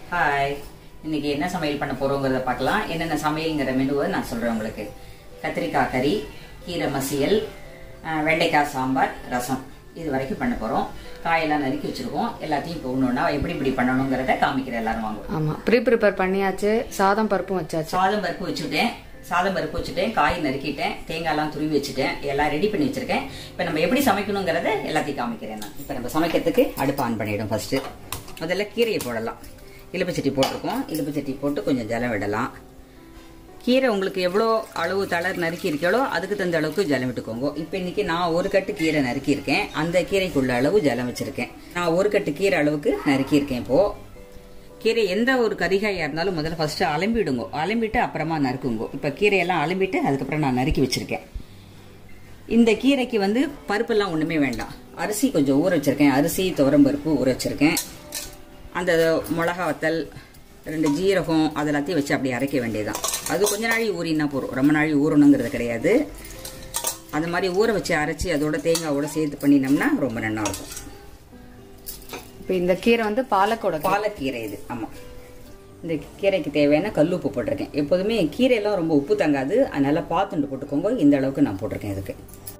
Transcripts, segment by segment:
Hi இன்னைக்கு என்ன சமையல் பண்ண போறோங்கிறத பார்க்கலாம் என்னென்ன சமையல்ங்கிற மெனுவை நான் சொல்றேன் உங்களுக்கு கத்திரிக்காய் கறி கீரை மசியல் அஹ், வெண்டைக்காய் சாம்பார் ரசம் இது வரைக்கும் பண்ண போறோம் காயெல்லாம் நறுக்கி வச்சிருக்கோம் எல்லாத்தையும் இப்போ ஒன்று ஒன்றா எப்படி இப்படி பண்ணணுங்கிறத காமிக்கிறேன் எல்லாரும் வாங்க ஆமா ப்ரீ ப்ரிப்பேர் பண்ணியாச்சு சாதம் பருப்பும் வச்சாச்சு சாதம் பருப்பு வச்சுட்டேன் சாதம் பருப்பு வச்சுட்டேன் காய் நறுக்கிட்டேன் தேங்காய்லாம் துருவி வச்சுட்டேன் எல்லாம் ரெடி பண்ணி வச்சிருக்கேன் இப்போ நம்ம எப்படி சமைக்கணுங்கிறத எல்லாத்தையும் காமிக்கிறேன் நான் இப்போ நம்ம சமைக்கிறதுக்கு அடுப்பு ஆன் பண்ணிடும் ஃபர்ஸ்ட் முதல்ல கீரையை போடலாம் இலுப்பச்சட்டி போட்டிருக்கோம் இலுப்பச்சட்டி போட்டு கொஞ்சம் ஜலம் விடலாம் கீரை உங்களுக்கு எவ்வளோ அளவு தளர் நறுக்கி இருக்கீங்களோ அதுக்கு தகுந்த அளவுக்கு ஜலம் விட்டுக்கோங்க இப்போ இன்னைக்கு நான் ஒரு கட்டு கீரை நறுக்கியிருக்கேன் அந்த கீரைக்குள்ள அளவு ஜலம் வச்சிருக்கேன் நான் ஒரு கட்டு கீரை அளவுக்கு நறுக்கியிருக்கேன் இப்போ கீரை எந்த ஒரு கரிகாயா இருந்தாலும் முதல்ல ஃபர்ஸ்ட் அலம்பிடுங்க அலம்பிட்டு அப்புறமா நறுக்குங்க இப்போ கீரையெல்லாம் அலம்பிட்டு அதுக்கப்புறம் நான் நறுக்கி வச்சிருக்கேன் இந்த கீரைக்கு வந்து பருப்பெல்லாம் ஒண்ணுமே வேண்டாம் அரிசி கொஞ்சம் ஊற வச்சிருக்கேன் அரிசி துவரம்பருப்பு ஊற வச்சிருக்கேன் அந்த மிளகா வத்தல் ரெண்டு ஜீரகம் அது எல்லாத்தையும் வச்சு அப்படியே அரைக்க வேண்டியதுதான் அது கொஞ்ச நாளி ஊறினா போதும் ரொம்ப நாளி ஊறணுங்கிறது கிடையாது அந்த மாதிரி ஊற வச்சு அரைச்சி அதோட தேங்காவோட சேர்த்து பண்ணினோம்னா ரொம்ப நல்லா இருக்கும் இப்போ இந்த கீரை வந்து பாலக்கோட கீரை. பாலக்கீரை இது ஆமா இந்த கீரைக்கு தேவையான கல் உப்பு போட்டிருக்கேன் எப்போதுமே கீரையெல்லாம் ரொம்ப உப்பு தங்காது அதனால பார்த்துட்டு போட்டுக்கோங்க இந்த அளவுக்கு நான் போட்டிருக்கேன் இதுக்கு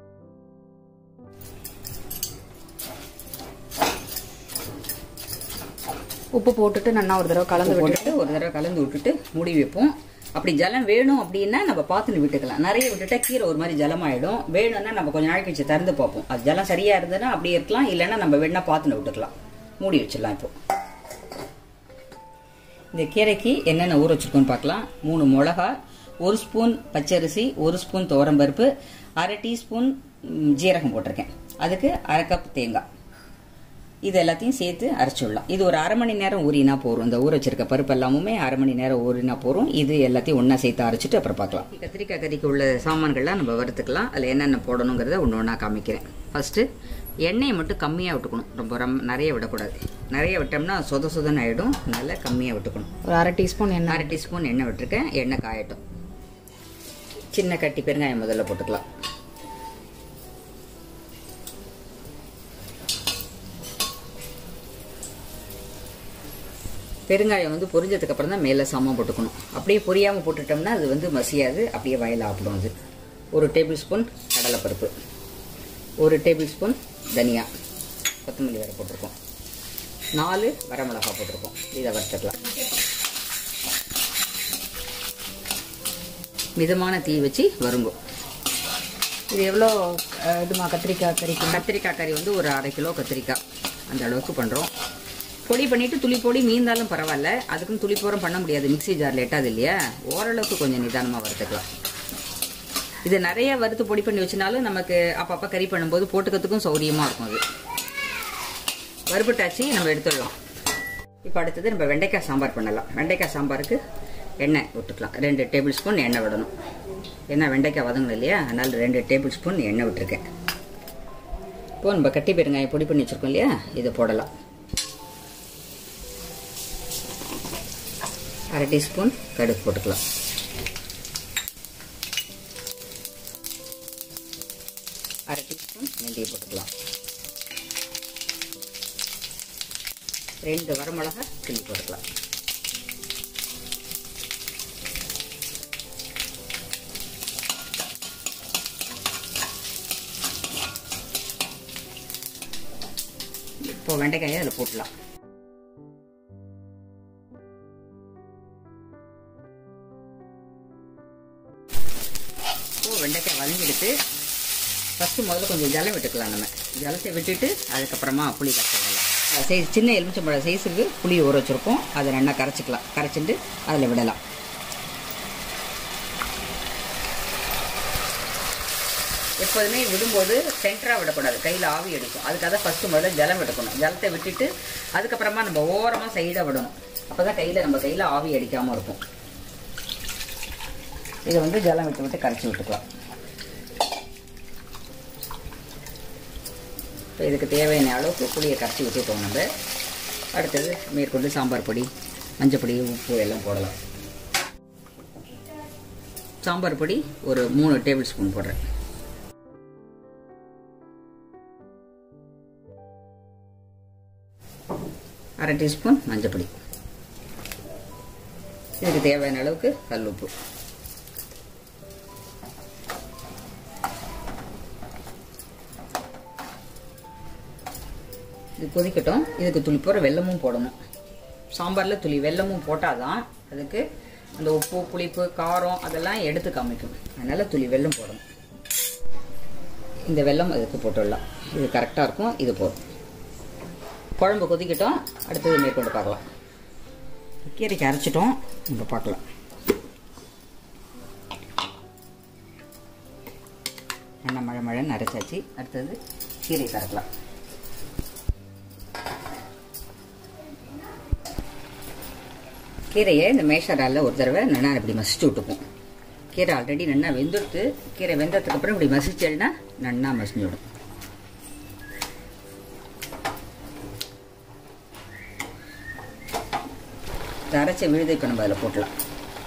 உப்பு போட்டுட்டு நல்லா ஒரு தடவை கலந்து விட்டு போட்டுட்டு ஒரு தடவை கலந்து விட்டுட்டு மூடி வைப்போம் அப்படி ஜலம் வேணும் அப்படின்னா நம்ம பார்த்துன்னு விட்டுக்கலாம் நிறைய விட்டுட்டா கீரை ஒரு மாதிரி ஜலமாயிடும் வேணும்னா நம்ம கொஞ்ச நாளைக்கு வச்சு திறந்து பார்ப்போம் அது ஜலம் சரியா இருந்ததுன்னா அப்படியே இருக்கலாம் இல்லைன்னா நம்ம வேணா பார்த்துன்னு விட்டுக்கலாம் மூடி வச்சிடலாம் இப்போ இந்த கீரைக்கு என்னென்ன ஊற வச்சிருக்கோன்னு பார்க்கலாம் மூணு மிளகா ஒரு ஸ்பூன் பச்சரிசி ஒரு ஸ்பூன் துவரம்பருப்பு அரை டீஸ்பூன் ம், ஜீரகம் போட்டிருக்கேன் அதுக்கு அரை கப் தேங்காய் இது எல்லாத்தையும் சேர்த்து அரைச்சிடலாம் இது ஒரு அரை மணி நேரம் ஊறினா போறோம் இந்த ஊற வச்சிருக்க பருப்பு எல்லாமுமே அரை மணி நேரம் ஊறினா போறோம் இது எல்லாத்தையும் ஒண்ணா சேர்த்து அரைச்சிட்டு அப்புறம் பார்க்கலாம் கத்திரிக்காய் கறிக்கு உள்ள சாமான்கள்லாம் நம்ம வறுத்துக்கலாம் அதில் என்னென்ன போடணுங்கிறத ஒன்று ஒன்றா காமிக்கிறேன் ஃபர்ஸ்ட் எண்ணெயை மட்டும் கம்மியாக விட்டுக்கணும் ரொம்ப ரம் நிறைய விடக்கூடாது நிறைய விட்டோம்னா சொத சொதன்னு ஆயிடும் அதனால கம்மியாக விட்டுக்கணும் ஒரு அரை டீஸ்பூன் எண்ணெய் அரை டீஸ்பூன் எண்ணெய் விட்டுருக்கேன் எண்ணெய் காயட்டும் சின்ன கட்டி பெருங்காயம் முதல்ல போட்டுக்கலாம் பெருங்காயம் வந்து பொரிஞ்சதுக்கு அப்புறம் தான் மேலே சமம் போட்டுக்கணும் அப்படியே பொரியாமல் போட்டுட்டோம்னா அது வந்து மசியாது அப்படியே வயல் ஆப்பிடும் அது ஒரு டேபிள் ஸ்பூன் கடலைப்பருப்பு ஒரு டேபிள் ஸ்பூன் தனியா கொத்தமல்லி வேறு போட்டிருக்கோம் நாலு வரமிளகா போட்டிருக்கோம் இதை வறுத்துக்கலாம் மிதமான தீ வச்சு வருங்கோ இது எவ்வளோ அஹ், இதுமா கத்திரிக்காய் கறிக்கு கத்திரிக்காய் கறி வந்து ஒரு அரை கிலோ கத்திரிக்காய் அந்த அளவுக்கு பண்ணுறோம் பொடி பண்ணிட்டு துளி பொடி மீந்தாலும் பரவாயில்ல அதுக்குன்னு துளி போரம் பண்ண முடியாது மிக்ஸி ஜாரில் எட்டாது இல்லையா ஓரளவுக்கு கொஞ்சம் நிதானமாக வறுத்துக்கலாம் இது நிறைய வறுத்து பொடி பண்ணி வச்சுனாலும் நமக்கு அப்பப்போ கறி பண்ணும்போது போட்டுக்கிறதுக்கும் சௌரியமாக இருக்கும் அது வறுபட்டாச்சு நம்ம எடுத்துடலாம் இப்போ அடுத்தது நம்ம வெண்டைக்காய் சாம்பார் பண்ணலாம் வெண்டைக்காய் சாம்பாருக்கு எண்ணெய் விட்டுக்கலாம் ரெண்டு டேபிள் ஸ்பூன் எண்ணெய் விடணும் ஏன்னா வெண்டைக்காய் வதங்கணும் இல்லையா அதனால ரெண்டு டேபிள் ஸ்பூன் எண்ணெய் விட்டுருக்கேன் இப்போ நம்ம கட்டி பெருங்காயம் பொடி பண்ணி வச்சிருக்கோம் இல்லையா இதை போடலாம் அரை டீஸ்பூன் கடுகு போட்டுக்கலாம் அரை டீஸ்பூன் வெந்தயம் போட்டுக்கலாம் ரெண்டு வரமிளகா கிள்ளி போட்டுக்கலாம் இப்போ வெண்டைக்காயை அதில் போட்டலாம் இப்போ வெண்டைக்காய் வதங்கிடுத்து ஃபஸ்ட்டு முதல்ல கொஞ்சம் ஜலம் விட்டுக்கலாம் நம்ம ஜலத்தை விட்டுட்டு அதுக்கப்புறமா புளி கரைச்சிடலாம் சைஸ் சின்ன எலுமிச்சம்பழம் சைஸுக்கு புளி ஊற வச்சுருக்கோம் அதை நல்லா கரைச்சிக்கலாம் கரைச்சிட்டு அதில் விடலாம் எப்போதுமே விடும்போது சென்டராக விடக்கூடாது கையில் ஆவி அடிக்கும் அதுக்காக தான் ஃபஸ்ட்டு முதல்ல ஜலம் விட்டுக்கணும் ஜலத்தை விட்டுட்டு அதுக்கப்புறமா நம்ம ஓரமாக சைடாக விடணும் அப்போ தான் கையில் நம்ம கையில் ஆவி அடிக்காமல் இருக்கும் இதை வந்து ஜலம் விட்டு விட்டு கரைச்சி விட்டுக்கலாம் இப்போ இதுக்கு தேவையான அளவுக்கு புளியை கரைச்சி விட்டுட்டோம் நம்ம அடுத்தது மேற்கொண்டு சாம்பார் பொடி மஞ்சள் பொடி உப்பு எல்லாம் போடலாம் சாம்பார் பொடி ஒரு மூணு டேபிள் ஸ்பூன் போடுறேன் அரை டீஸ்பூன் மஞ்சள் பொடி இதுக்கு தேவையான அளவுக்கு கல் உப்பு இது கொதிக்கட்டும் இதுக்கு துளி போகிற வெல்லமும் போடணும் சாம்பாரில் துளி வெல்லமும் போட்டால் தான் அதுக்கு அந்த உப்பு புளிப்பு காரம் அதெல்லாம் எடுத்து காமிக்கும் அதனால் துளி வெல்லம் போடணும் இந்த வெல்லம் அதுக்கு போட்டுடலாம் இது கரெக்டாக இருக்கும் இது போதும் குழம்பு கொதிக்கட்டும் அடுத்தது மேற்கொண்டு பார்க்கலாம் கீரைக்கு அரைச்சிட்டோம் நம்ம பார்க்கலாம் என்ன மழை மழைன்னு அரைச்சாச்சு அடுத்தது கீரை கறக்கலாம் கீரையை இந்த மேஷரால ஒரு தடவை நல்லா இப்படி மசிச்சு விட்டுப்போம் கீரை ஆல்ரெடி நல்லா வெந்துடுத்து கீரை வெந்ததுக்கு அப்புறம் இப்படி மசிச்சேன்னா நன்னா மசிஞ்சு விடும் இந்த அரைச்ச விழுதை இப்போ நம்ம அதில் போட்டலாம்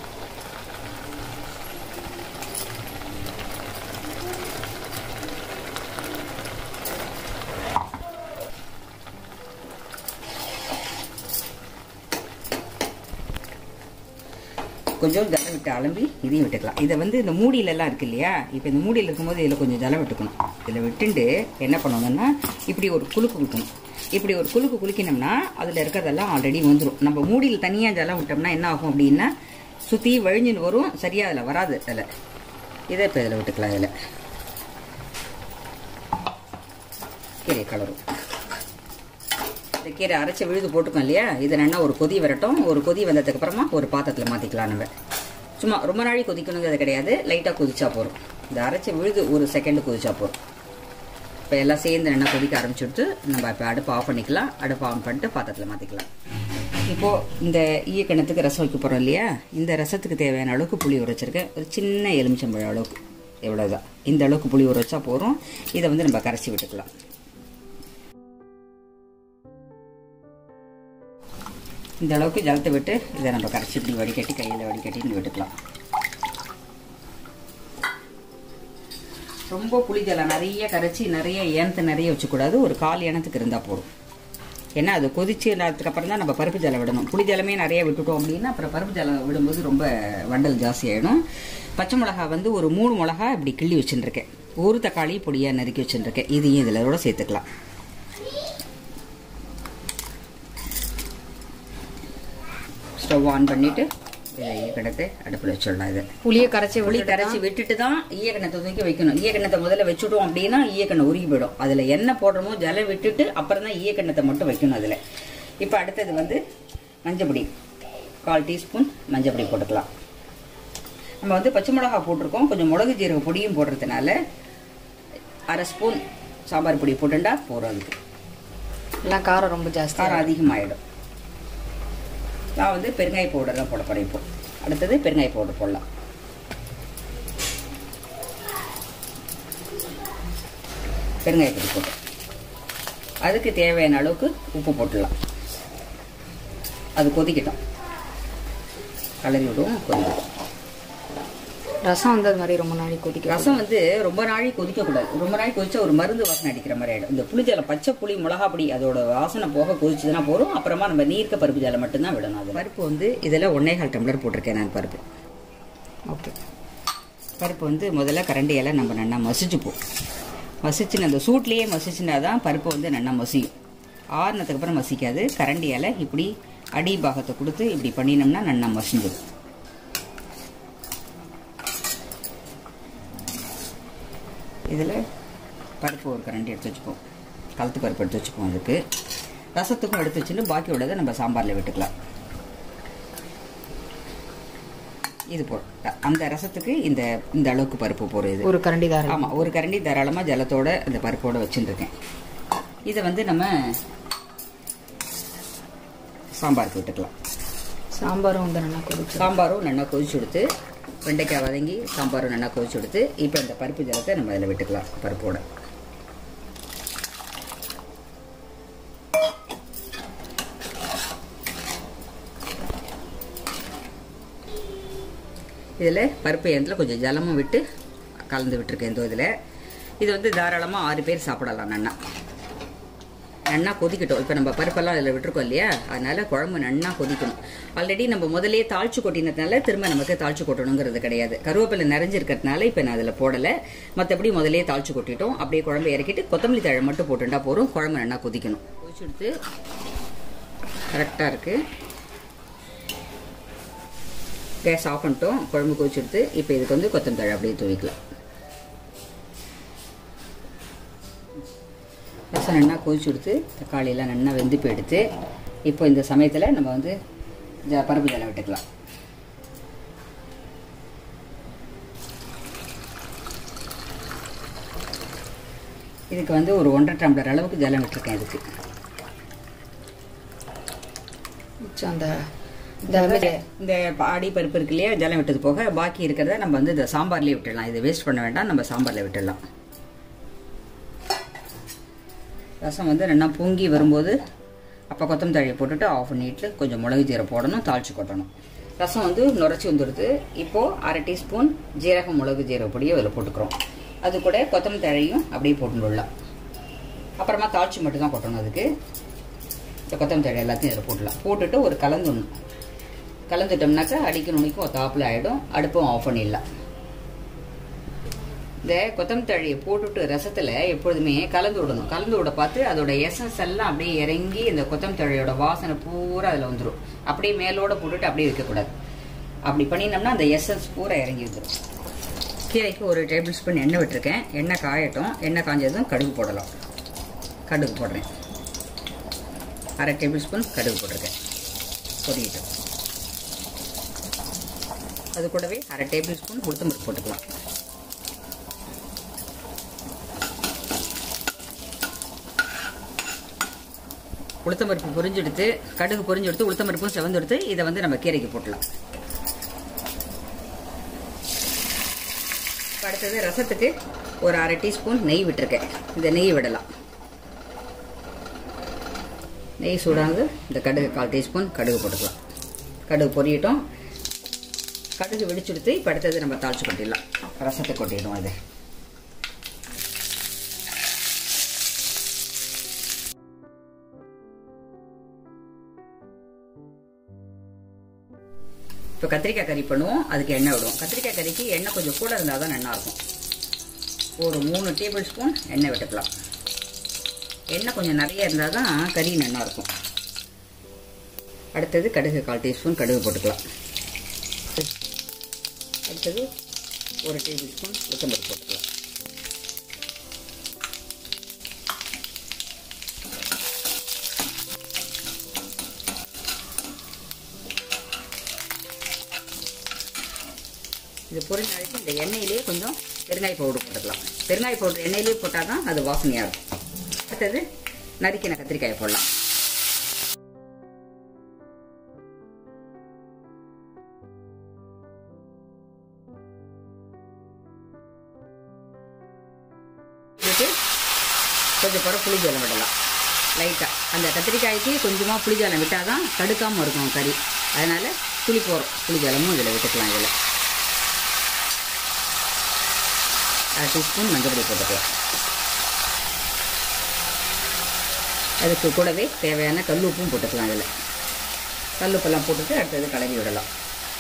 கொஞ்சம் ஜலம் விட்டு அலம்பி இதையும் விட்டுக்கலாம் இதை வந்து இந்த மூடியிலலாம் இருக்கு இல்லையா இப்போ இந்த மூடியில் இருக்கும்போது இதில் கொஞ்சம் ஜலம் விட்டுக்கணும் இதில் விட்டுண்டு என்ன பண்ணணும்னா இப்படி ஒரு குலுக்கு குலுக்கணும் இப்படி ஒரு குலுக்கு குலுக்கினோம்னா அதில் இருக்கிறதெல்லாம் ஆல்ரெடி வந்துடும் நம்ம மூடியில் தனியாக ஜலம் விட்டோம்னா என்ன ஆகும் அப்படின்னா சுற்றி வழிஞ்சுன்னு வரும் சரியாக அதில் வராது அதில் இதை இப்போ இதில் விட்டுக்கலாம் இதில் கீரை கலரும் இந்த கீரை அரைச்சி விழுது போட்டுக்கோம் இல்லையா இதை நல்லா ஒரு கொதி வரட்டும் ஒரு கொதி வந்ததுக்கு அப்புறமா ஒரு பாத்திரத்தில் மாற்றிக்கலாம் நம்ம சும்மா ரொம்ப நாளை கொதிக்கணுங்கிறது கிடையாது லைட்டாக கொதிச்சா போதும் இந்த அரைச்சி விழுது ஒரு செகண்ட் கொதிச்சா போதும் இப்போ எல்லாம் சேர்ந்து நல்லா கொதிக்க ஆரம்பிச்சுட்டு நம்ம இப்போ அடுப்பு ஆஃப் பண்ணிக்கலாம் அடுப்பு ஆன் பண்ணிட்டு பாத்திரத்தில் மாற்றிக்கலாம் இப்போது இந்த ஈயக்கிணத்துக்கு ரசம் வைக்க போகிறோம் இல்லையா இந்த ரசத்துக்கு தேவையான அளவுக்கு புளி உரைச்சிருக்கேன் ஒரு சின்ன எலுமிச்சம்பழம் அளவுக்கு எவ்வளோதான் இந்த அளவுக்கு புளி உரைச்சா போதும் இதை வந்து நம்ம கரைச்சி விட்டுக்கலாம் இந்த அளவுக்கு ஜலத்தை விட்டு இதை நம்ம கரைச்சி இப்படி வடிகட்டி கையில் வடிகட்டி விட்டுக்கலாம் ரொம்ப புளி ஜலம் நிறைய கரைச்சி நிறைய ஏனத்தை நிறைய வச்சுக்கூடாது ஒரு கால் ஏனத்துக்கு இருந்தால் போதும் ஏன்னா அது கொதிச்சு அதுக்கப்புறம் தான் நம்ம பருப்பு ஜலம் விடணும் புளி ஜலமே நிறைய விட்டுட்டோம் அப்படின்னா அப்புறம் பருப்பு ஜலம் விடும்போது ரொம்ப வண்டல் ஜாஸ்தி ஆகிடும் பச்சை மிளகா வந்து ஒரு மூணு மிளகா இப்படி கிள்ளி வச்சுருக்கேன் ஒரு தக்காளி பொடியாக நறுக்கி வச்சுருக்கேன் இதையும் இதில் கூட சேர்த்துக்கலாம் ஸ்டவ் ஆன் பண்ணிட்டு இதை ஈயக்கிணத்தை அடுப்பில் வச்சிடலாம் இதை புளியை கரைச்சி புளி கரைச்சி விட்டுட்டு தான் ஈயக்கிணத்தை தூக்கி வைக்கணும் ஈயக்கிணத்தை முதல்ல வச்சுட்டோம் அப்படின்னா ஈயக்கிணம் உருகி போயிடும் அதில் என்ன போடுறோமோ ஜலம் விட்டுட்டு அப்புறம் தான் ஈயக்கிணத்தை மட்டும் வைக்கணும் அதில் இப்போ அடுத்தது வந்து மஞ்சப்பொடி கால் டீஸ்பூன் மஞ்சப்பொடி போட்டுக்கலாம் நம்ம வந்து பச்சை மிளகா போட்டிருக்கோம் கொஞ்சம் மிளகு ஜீரக பொடியும் போடுறதுனால அரை ஸ்பூன் சாம்பார் பொடி போட்டுண்டா போகிறோம் அதுக்கு எல்லாம் காரம் ரொம்ப ஜாஸ்தி காரம் அதிகமாகிடும் நான் வந்து பெருங்காய பவுடர் தான் போட போகிறேன் இப்போ அடுத்தது பெருங்காய பவுடர் போடலாம் பெருங்காய பொடி போட்டு அதுக்கு தேவையான அளவுக்கு உப்பு போட்டுடலாம் அது கொதிக்கட்டும் கலரி விடுவோம் கொதிக்கட்டும் ரசம் வந்து அது மாதிரி ரொம்ப நாளைக்கு கொதிக்கும் ரசம் வந்து ரொம்ப நாளைக்கு கொதிக்க கூடாது ரொம்ப நாளைக்கு கொதிச்சா ஒரு மருந்து வாசனை அடிக்கிற மாதிரி ஆயிடும் இந்த புளிஜலம் பச்சை புளி மிளகா பொடி அதோட வாசனை போக கொதிச்சதுன்னா போதும் அப்புறமா நம்ம நீர்க்க பருப்பு ஜலம் மட்டும்தான் விடணும் அது பருப்பு வந்து இதில் ஒன்னே கால் டம்ளர் போட்டிருக்கேன் நான் பருப்பு ஓகே பருப்பு வந்து முதல்ல கரண்டியெல்லாம் நம்ம நல்லா மசிச்சுப்போம் மசிச்சுன்னு அந்த சூட்லேயே மசிச்சுனா தான் பருப்பு வந்து நல்லா மசியும் ஆறுனதுக்கு அப்புறம் மசிக்காது கரண்டியால் இப்படி அடி பாகத்தை கொடுத்து இப்படி பண்ணினோம்னா நல்லா மசிஞ்சிடும் இதில் பருப்பு ஒரு கரண்டி எடுத்து வச்சுப்போம் கலத்து பருப்பு எடுத்து வச்சுப்போம் அதுக்கு ரசத்துக்கும் எடுத்து வச்சுட்டு பாக்கி உள்ளதை நம்ம சாம்பாரில் விட்டுக்கலாம் இது போ அந்த ரசத்துக்கு இந்த இந்த அளவுக்கு பருப்பு போடுறது இது ஒரு கரண்டி தாரம் ஆமாம் ஒரு கரண்டி தாராளமாக ஜலத்தோட அந்த பருப்போட வச்சுட்டுருக்கேன் இதை வந்து நம்ம சாம்பாருக்கு விட்டுக்கலாம் சாம்பாரும் வந்து நல்லா கொதிச்சு சாம்பாரும் நல்லா கொதிச்சு கொடுத்து வெண்டைக்காய் வதங்கி சாம்பாரும் நல்லா கொதிச்சு கொடுத்து இப்போ இந்த பருப்பு ஜலத்தை நம்ம அதில் விட்டுக்கலாம் பருப்போட இதில் பருப்பு எண்ணத்தில் கொஞ்சம் ஜலமும் விட்டு கலந்து விட்டுருக்கேன் இந்த இதில் இது வந்து தாராளமாக ஆறு பேர் சாப்பிடலாம் நன்னா நன்னா கொதிக்கட்டும் இப்போ நம்ம பருப்பெல்லாம் அதில் விட்டுருக்கோம் இல்லையா அதனால குழம்பு நன்னா கொதிக்கணும் ஆல்ரெடி நம்ம முதலே தாளிச்சு கொட்டினதுனால திரும்ப நமக்கு தாளிச்சு கொட்டணுங்கிறது கிடையாது கருவேப்பிலை நிறைஞ்சிருக்கிறதுனால இப்போ நான் அதில் போடலை மற்றபடி முதலே தாளிச்சு கொட்டிட்டோம் அப்படியே குழம்பு இறக்கிட்டு கொத்தமல்லி தழை மட்டும் போட்டுட்டா போதும் குழம்பு நன்னா கொதிக்கணும் கொதிச்சு எடுத்து கரெக்டாக இருக்குது கேஸ் ஆஃப் பண்ணிட்டோம் குழம்பு கொதிச்சுடுத்து இப்போ இதுக்கு வந்து கொத்தமல்லி தழை அப்படியே தூவிக்கலாம் ரசம் நல்லா கொதிச்சு கொடுத்து தக்காளியெல்லாம் நல்லா வெந்து போயிடுத்து இப்போ இந்த சமயத்தில் நம்ம வந்து ஜ பருப்பு ஜலம் விட்டுக்கலாம் இதுக்கு வந்து ஒரு ஒன்றரை டம்ளர் அளவுக்கு ஜலம் விட்டுருக்கேன் இதுக்கு மிச்சம் அந்த இந்த மாதிரி இந்த பாடி பருப்பு இருக்கு இல்லையா ஜலம் விட்டது போக பாக்கி இருக்கிறத நம்ம வந்து இந்த சாம்பார்லேயே விட்டுடலாம் இதை வேஸ்ட் பண்ண வேண்டாம் நம்ம சாம்பாரில் விட்டுடலாம் ரசம் வந்து நல்லா பொங்கி வரும்போது அப்போ கொத்தமல்லி தழையை போட்டுட்டு ஆஃப் பண்ணிட்டு கொஞ்சம் மிளகு ஜீரம் போடணும் தாளிச்சு கொட்டணும் ரசம் வந்து நுரைச்சி வந்துடுது இப்போது அரை டீஸ்பூன் ஜீரகம் மிளகு ஜீரக பொடியை அதில் போட்டுக்கிறோம் அது கூட கொத்தமல்லி தழையும் அப்படியே போட்டுடலாம் அப்புறமா தாளிச்சு மட்டும் தான் கொட்டணும் அதுக்கு இந்த கொத்தமல்லி தழை எல்லாத்தையும் இதில் போட்டுடலாம் போட்டுட்டு ஒரு கலந்துடணும் கலந்துட்டோம்னாக்கா அடிக்க நுனிக்கும் ஒரு தாப்பில் ஆகிடும் அடுப்பும் ஆஃப் பண்ணிடலாம் இந்த கொத்தமல்லி தழையை போட்டுட்டு ரசத்தில் எப்பொழுதுமே கலந்து விடணும் கலந்து விட பார்த்து அதோட எசன்ஸ் எல்லாம் அப்படியே இறங்கி இந்த கொத்தமல்லி தழையோட வாசனை பூரா அதில் வந்துடும் அப்படியே மேலோட போட்டுட்டு அப்படியே வைக்கக்கூடாது அப்படி பண்ணினோம்னா அந்த எசன்ஸ் பூரா இறங்கி வந்துடும் கீரைக்கு ஒரு டேபிள் ஸ்பூன் எண்ணெய் விட்டுருக்கேன் எண்ணெய் காயட்டும் எண்ணெய் காஞ்சதும் கடுகு போடலாம் கடுகு போடுறேன் அரை டேபிள் ஸ்பூன் கடுகு போட்டிருக்கேன் பொரியட்டும் அது கூடவே அரை டேபிள் ஸ்பூன் உளுத்தம்பருப்பு போட்டுக்கலாம் உளுத்தம்பருப்பு பொரிஞ்செடுத்து கடுகு பொரிஞ்செடுத்து உளுத்தம்பருப்பும் செவந்தெடுத்து இதை வந்து நம்ம கீரைக்கு போட்டலாம் இப்ப அடுத்தது ரசத்துக்கு ஒரு அரை டீஸ்பூன் நெய் விட்டுருக்கேன் இந்த நெய் விடலாம் நெய் சூடானது இந்த கடுகு கால் டீஸ்பூன் கடுகு போட்டுக்கலாம் கடுகு பொரியட்டும் கடுகு வெடிச்சுடுத்து இப்போ அடுத்தது நம்ம தாளிச்சு கொட்டிடலாம் ரசத்தை கொட்டிடுவோம் இது இப்போ கத்திரிக்காய் கறி பண்ணுவோம் அதுக்கு எண்ணெய் விடுவோம் கத்திரிக்காய் கறிக்கு எண்ணெய் கொஞ்சம் கூட இருந்தால் தான் நல்லா இருக்கும் ஒரு மூணு டேபிள் ஸ்பூன் எண்ணெய் விட்டுக்கலாம் எண்ணெய் கொஞ்சம் நிறைய இருந்தால் தான் கறி நல்லா இருக்கும் அடுத்தது கடுகு கால் டீஸ்பூன் கடுகு போட்டுக்கலாம் அடுத்தது ஒரு டேபிள் ஸ்பூன் உளுத்தம்பருப்பு போட்டுக்கலாம் இது பொரிஞ்ச அழைச்சி இந்த எண்ணெயிலே கொஞ்சம் பெருங்காய பவுடர் போட்டுக்கலாம் பெருங்காய பவுடர் எண்ணெயிலே போட்டால் தான் அது வாசனையாக இருக்கும் அடுத்தது நறுக்கின கத்திரிக்காயை போடலாம் இதுக்கு கொஞ்சம் பிற புளிஜலம் விடலாம் லைட்டாக அந்த கத்திரிக்காய்க்கு கொஞ்சமாக புளிஜலம் விட்டால் தான் தடுக்காமல் இருக்கும் கறி அதனால் புளி போகிறோம் புளிஜலமும் இதில் விட்டுக்கலாம் இதில் அரை டீஸ்பூன் மஞ்சள் போட்டுக்கலாம் அதுக்கு கூடவே தேவையான கல்லுப்பும் போட்டுக்கலாம் இதில் கல்லுப்பெல்லாம் போட்டுட்டு அடுத்தது கலரி விடலாம்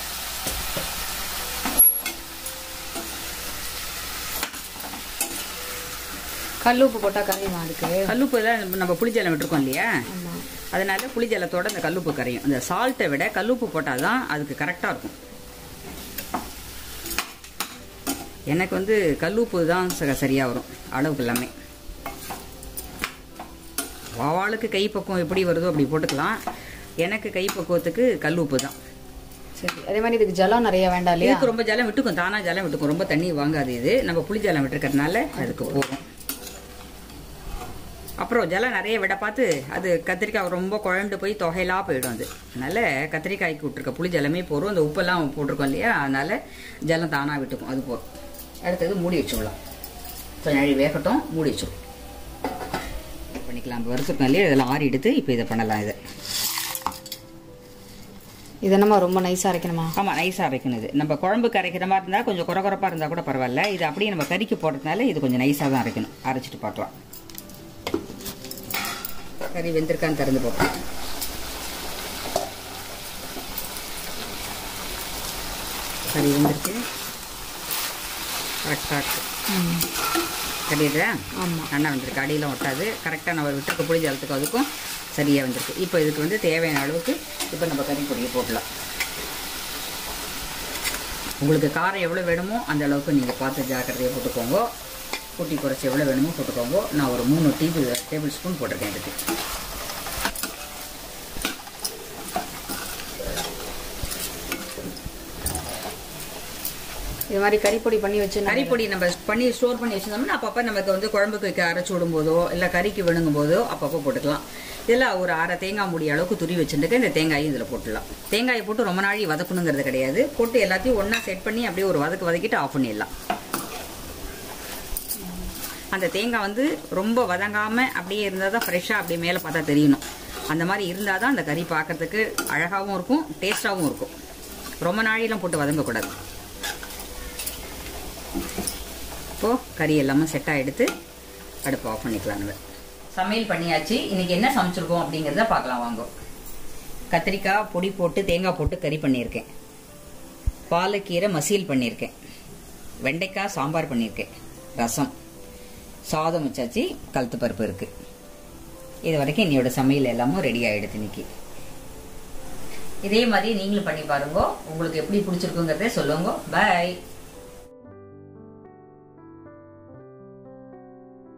கல் உப்பு போட்டா கரையுமா அதுக்கு கல்லுப்பு தான் நம்ம புளிஜலம் விட்டுருக்கோம் இல்லையா ஆமா அதனால புளிஜலத்தோட அந்த கல்லுப்பு கரையும் இந்த சால்ட்டை விட கல்லுப்பு போட்டால் தான் அதுக்கு கரெக்டாக இருக்கும் எனக்கு வந்து கல்லுப்பு தான் ச- சரியா வரும் அளவுக்கு எல்லாமே வாவாளுக்கு கைப்பக்குவம் எப்படி வருதோ அப்படி போட்டுக்கலாம் எனக்கு கைப்பக்குவத்துக்கு கல்லுப்பு தான் சரி அதே மாதிரி இதுக்கு ஜலம் நிறைய வேண்டாம் இல்லையா இதுக்கு ரொம்ப ஜலம் விட்டுக்கும் தானா ஜலம் விட்டுக்கும் ரொம்ப தண்ணி வாங்காது இது நம்ம புளி ஜலம் விட்டுருக்கறதுனால அதுக்கு போகும் அப்புறம் ஜலம் நிறைய விட பார்த்து அது கத்திரிக்காய் ரொம்ப குழண்டு போய் தொகையிலா போயிடும் அது அதனால கத்திரிக்காய்க்கு விட்டுருக்க புளி ஜலமே போகும் அந்த உப்பெல்லாம் போட்டிருக்கோம் இல்லையா அதனால ஜலம் தானா விட்டுக்கும் அது போதும் அடுத்தது மூடி வச்சுடலாம் கொஞ்சம் நாழி வேகட்டும் மூடி வச்சிடும் பண்ணிக்கலாம் இப்போ வறுத்துருக்கோம் இல்லையா இதெல்லாம் ஆறி எடுத்து இப்போ இதை பண்ணலாம் இதை இது என்னமா ரொம்ப நைஸா அரைக்கணுமா ஆமாம் நைஸாக அரைக்கணும் இது நம்ம குழம்புக்கு அரைக்கிற மாதிரி இருந்தால் கொஞ்சம் குறை குறைப்பாக இருந்தால் கூட பரவாயில்ல இது அப்படியே நம்ம கறிக்கு போடுறதுனால இது கொஞ்சம் நைஸாக தான் அரைக்கணும் அரைச்சிட்டு பார்க்கலாம் கறி வெந்திருக்கான்னு திறந்து பார்ப்போம் கறி வெந்திருக்கு கரெக்டாக இருக்கு ம் தெரியுதா ஆமாம் நல்லா வந்திருக்கு அடியெல்லாம் ஒட்டாது கரெக்டாக நம்ம விட்டுருக்க புளி ஜலத்துக்கு அதுக்கும் சரியாக வந்திருக்கு இப்போ இதுக்கு வந்து தேவையான அளவுக்கு இப்போ நம்ம கறி பொடியை போடலாம் உங்களுக்கு காரம் எவ்வளோ வேணுமோ அந்த அளவுக்கு நீங்கள் பார்த்து ஜாக்கிரதையாக போட்டுக்கோங்க கூட்டி குறைச்சி எவ்வளோ வேணுமோ போட்டுக்கோங்க நான் ஒரு மூணு டேபிள் டேபிள் ஸ்பூன் போட்டிருக்கேன் இதுக்கு இது மாதிரி கறிப்பொடி பண்ணி வச்சு கறி பொடி நம்ம பண்ணி ஸ்டோர் பண்ணி வச்சிருந்தோம்னா அப்பப்போ நமக்கு வந்து குழம்புக்கு வைக்க அரைச்சி விடும் போதோ இல்லை கறிக்கு விழுங்கும் போதோ அப்பப்போ போட்டுக்கலாம் இதில் ஒரு அரை தேங்காய் மூடி அளவுக்கு துரி வச்சுட்டு இந்த தேங்காயும் இதில் போட்டுடலாம் தேங்காயை போட்டு ரொம்ப நாளி வதக்கணுங்கிறது கிடையாது போட்டு எல்லாத்தையும் ஒன்றா செட் பண்ணி அப்படியே ஒரு வதக்கு வதக்கிட்டு ஆஃப் பண்ணிடலாம் அந்த தேங்காய் வந்து ரொம்ப வதங்காமல் அப்படியே இருந்தால் தான் ஃப்ரெஷ்ஷாக அப்படியே மேலே பார்த்தா தெரியணும் அந்த மாதிரி இருந்தால் தான் அந்த கறி பார்க்கறதுக்கு அழகாகவும் இருக்கும் டேஸ்ட்டாகவும் இருக்கும் ரொம்ப நாளையெல்லாம் போட்டு வதங்கக்கூடாது இப்போ கறி எல்லாமே செட்டாக எடுத்து அடுப்பு ஆஃப் பண்ணிக்கலாம் நம்ம சமையல் பண்ணியாச்சு இன்னைக்கு என்ன சமைச்சிருக்கோம் அப்படிங்கிறத பார்க்கலாம் வாங்க கத்திரிக்காய் பொடி போட்டு தேங்காய் போட்டு கறி பண்ணியிருக்கேன் பாலக்கீரை மசீல் பண்ணியிருக்கேன் வெண்டைக்காய் சாம்பார் பண்ணியிருக்கேன் ரசம் சாதம் வச்சாச்சு கழுத்து பருப்பு இருக்கு இது வரைக்கும் என்னோட சமையல் எல்லாமும் ரெடி ஆயிடுது இன்னைக்கு இதே மாதிரி நீங்களும் பண்ணி பாருங்க உங்களுக்கு எப்படி பிடிச்சிருக்குங்கிறத சொல்லுங்க பாய்